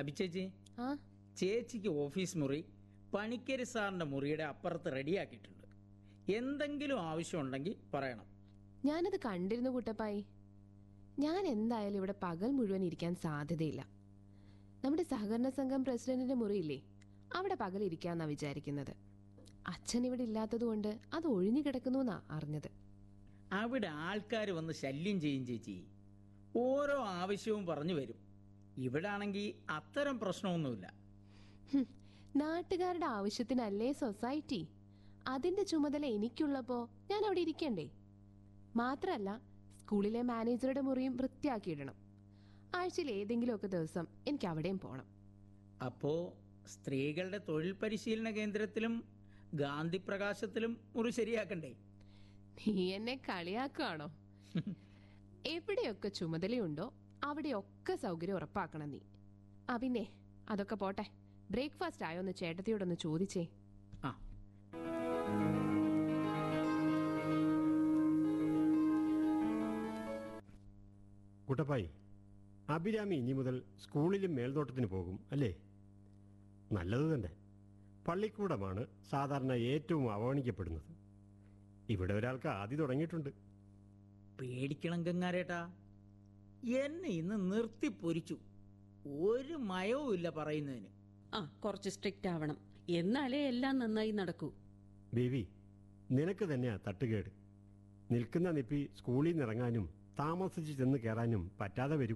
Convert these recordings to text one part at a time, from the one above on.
അഭിചേച്ചി ആ ചേച്ചിക്ക് ഓഫീസ് മുറി പണിക്കരി സാറിന്റെ മുറിയുടെ അപ്പുറത്ത് റെഡിയാക്കിയിട്ടുണ്ട് എന്തെങ്കിലും ആവശ്യമുണ്ടെങ്കിൽ പറയണം ഞാനത് കണ്ടിരുന്നു കുട്ടപ്പായി ഞാൻ എന്തായാലും ഇവിടെ പകൽ മുഴുവൻ ഇരിക്കാൻ സാധ്യതയില്ല നമ്മുടെ സഹകരണ സംഘം പ്രസിഡന്റിന്റെ മുറിയില്ലേ അവിടെ പകൽ ഇരിക്കാന്നാ വിചാരിക്കുന്നത് അച്ഛൻ ഇവിടെ ഇല്ലാത്തതുകൊണ്ട് അത് ഒഴിഞ്ഞു കിടക്കുന്നു എന്നാ അറിഞ്ഞത് അവിടെ ആൾക്കാർ വന്ന് ശല്യം ചെയ്യും ചേച്ചി ഓരോ ആവശ്യവും പറഞ്ഞു വരും ഇവിടെ ആണെങ്കിൽ അത്തരം പ്രശ്നമൊന്നുമില്ല ഹും, നാട്ടുകാരുടെ ആവശ്യത്തിനല്ലേ സൊസൈറ്റി അതിന്റെ ചുമതല എനിക്കുള്ളപ്പോ ഞാൻ അവിടെ ഇരിക്കണ്ടേ മാത്രല്ല സ്കൂളിലെ മാനേജറുടെ മുറിയും വൃത്തിയാക്കിയിടണം ആഴ്ചയിൽ ഏതെങ്കിലുമൊക്കെ ദിവസം എനിക്ക് അവിടെയും പോണം അപ്പോ സ്ത്രീകളുടെ തൊഴിൽ പരിശീലന കേന്ദ്രത്തിലും ഗാന്ധി പ്രകാശത്തിലും മുറി ശരിയാക്കണ്ടേ നീ എന്നെ കളിയാക്കുകയാണോ എവിടെയൊക്കെ ചുമതലയുണ്ടോ അവിടെയൊക്കെ സൗകര്യം ഉറപ്പാക്കണം നീ ആ പിന്നെ അതൊക്കെ പോട്ടെ ബ്രേക്ക്ഫാസ്റ്റ് ആയോ എന്ന് ചേട്ടത്തിയോടൊന്ന് ചോദിച്ചേ ആ കുട്ടപ്പായി അഭിരാമി ഇനി മുതൽ സ്കൂളിലും മേൽനോട്ടത്തിന് പോകും അല്ലേ നല്ലത് തന്നെ പള്ളിക്കൂടമാണ് സാധാരണ ഏറ്റവും അവഗണിക്കപ്പെടുന്നത് ഇവിടെ ഒരാൾക്ക് ആദ്യം തുടങ്ങിയിട്ടുണ്ട് പേടിക്കണം ഗംഗാരേട്ടാ എന്നെ ഇന്ന് നിർത്തി പൊരിച്ചു ഒരു മയവും ഇല്ല പറയുന്നതിന് ആ കുറച്ച് സ്ട്രിക്റ്റ് ആവണം എന്നാലേ എല്ലാം നന്നായി നടക്കൂ ബേബി നിനക്ക് തന്നെയാ തട്ടുകേട് നിൽക്കുന്ന നിപ്പി സ്കൂളിൽ നിന്ന് ഇറങ്ങാനും താമസിച്ച് ചെന്ന് കയറാനും പറ്റാതെ വരും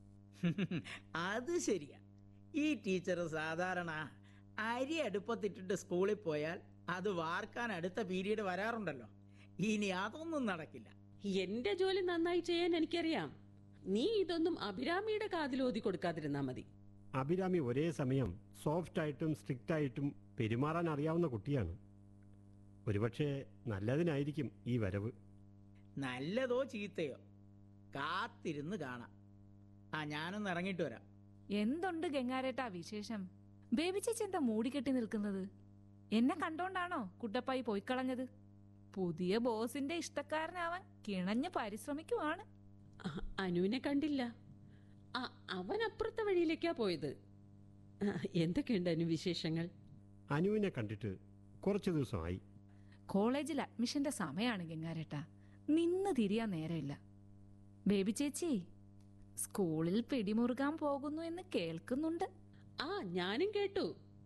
അത് ശരിയാ ഈ ടീച്ചർ സാധാരണ അരി അടുപ്പത്തിട്ടിട്ട് സ്കൂളിൽ പോയാൽ അത് വാർക്കാൻ അടുത്ത പീരീഡ് വരാറുണ്ടല്ലോ ഇനി അതൊന്നും നടക്കില്ല എന്റെ ജോലി നന്നായി ചെയ്യാൻ എനിക്കറിയാം നീ ഇതൊന്നും അഭിരാമിയുടെ കാതിലോതി കൊടുക്കാതിരുന്നാ മതി അഭിരാമി ഒരേ സമയം സോഫ്റ്റ് ആയിട്ടും സ്ട്രിക്റ്റ് ആയിട്ടും പെരുമാറാൻ അറിയാവുന്ന കുട്ടിയാണ് ഒരുപക്ഷെ നല്ലതിനായിരിക്കും ഈ വരവ് നല്ലതോ ചീത്തയോ കാത്തിരുന്ന് കാണാം ആ ഞാനൊന്ന് ഇറങ്ങിയിട്ട് വരാം എന്തുണ്ട് ഗംഗാരേട്ടാ വിശേഷം ബേബി ചേച്ചി എന്താ മൂടിക്കെട്ടി നിൽക്കുന്നത് എന്നെ കണ്ടോണ്ടാണോ കുട്ടപ്പായി പോയിക്കളഞ്ഞത് പുതിയ ബോസിന്റെ ഇഷ്ടക്കാരനാവാൻ കിണഞ്ഞ് പരിശ്രമിക്കുവാണ് ആ, അനുവിനെ കണ്ടില്ല ആ അവൻ അപ്പുറത്തെ വഴിയിലേക്കാ പോയത് ആ, എന്തൊക്കെയുണ്ട് അനു വിശേഷങ്ങൾ അനുവിനെ കണ്ടിട്ട് കുറച്ച് ദിവസമായി കോളേജിൽ അഡ്മിഷന്റെ സമയാണ് ഗംഗാരേട്ടാ നിന്ന് തിരിയാൻ നേരമില്ല ബേബി ചേച്ചി സ്കൂളിൽ പിടിമുറുകാൻ പോകുന്നു എന്ന് കേൾക്കുന്നുണ്ട് ആ ഞാനും കേട്ടു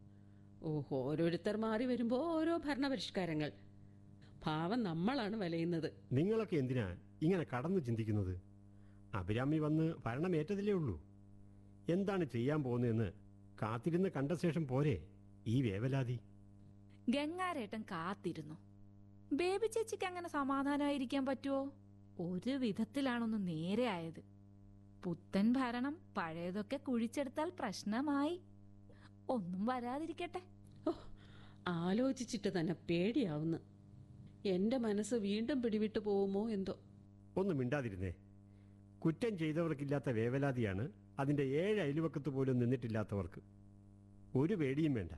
ഓഹോ ഓരോരുത്തർ മാറി വരുമ്പോ ഓരോ ഭരണപരിഷ്കാരങ്ങൾ ഭാവം നമ്മളാണ് വലയുന്നത് നിങ്ങളൊക്കെ എന്തിനാ ഇങ്ങനെ കടന്നു ചിന്തിക്കുന്നത് അഭിരാമി വന്ന് ഭരണമേറ്റതിലേ ഉള്ളൂ എന്താണ് ചെയ്യാൻ പോകുന്നതെന്ന് കാത്തിരുന്ന് കണ്ട ശേഷം പോരെ ഈ വേവലാതി ഗംഗാരേട്ടൻ കാത്തിരുന്നു ബേബി ചേച്ചിക്ക് അങ്ങനെ സമാധാനമായിരിക്കാൻ പറ്റുമോ ഒരു വിധത്തിലാണൊന്ന് നേരെ ആയത് പുത്തൻ ഭരണം പഴയതൊക്കെ കുഴിച്ചെടുത്താൽ പ്രശ്നമായി ഒന്നും വരാതിരിക്കട്ടെ ഓ ആലോചിച്ചിട്ട് തന്നെ പേടിയാവുന്നു എന്റെ മനസ്സ് വീണ്ടും പിടിവിട്ടു പോവുമോ എന്തോ ഒന്നും മിണ്ടാതിരുന്നേ കുറ്റം ചെയ്തവർക്കില്ലാത്ത വേവലാതിയാണ് അതിന്റെ ഏഴ് അയൽവക്കത്ത് പോലും നിന്നിട്ടില്ലാത്തവർക്ക് ഒരു പേടിയും വേണ്ട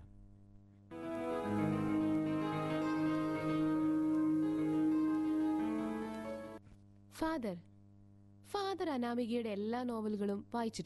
ഫാദർ ഫാദർ അനാമികയുടെ എല്ലാ നോവലുകളും വായിച്ചിട്ടുണ്ട്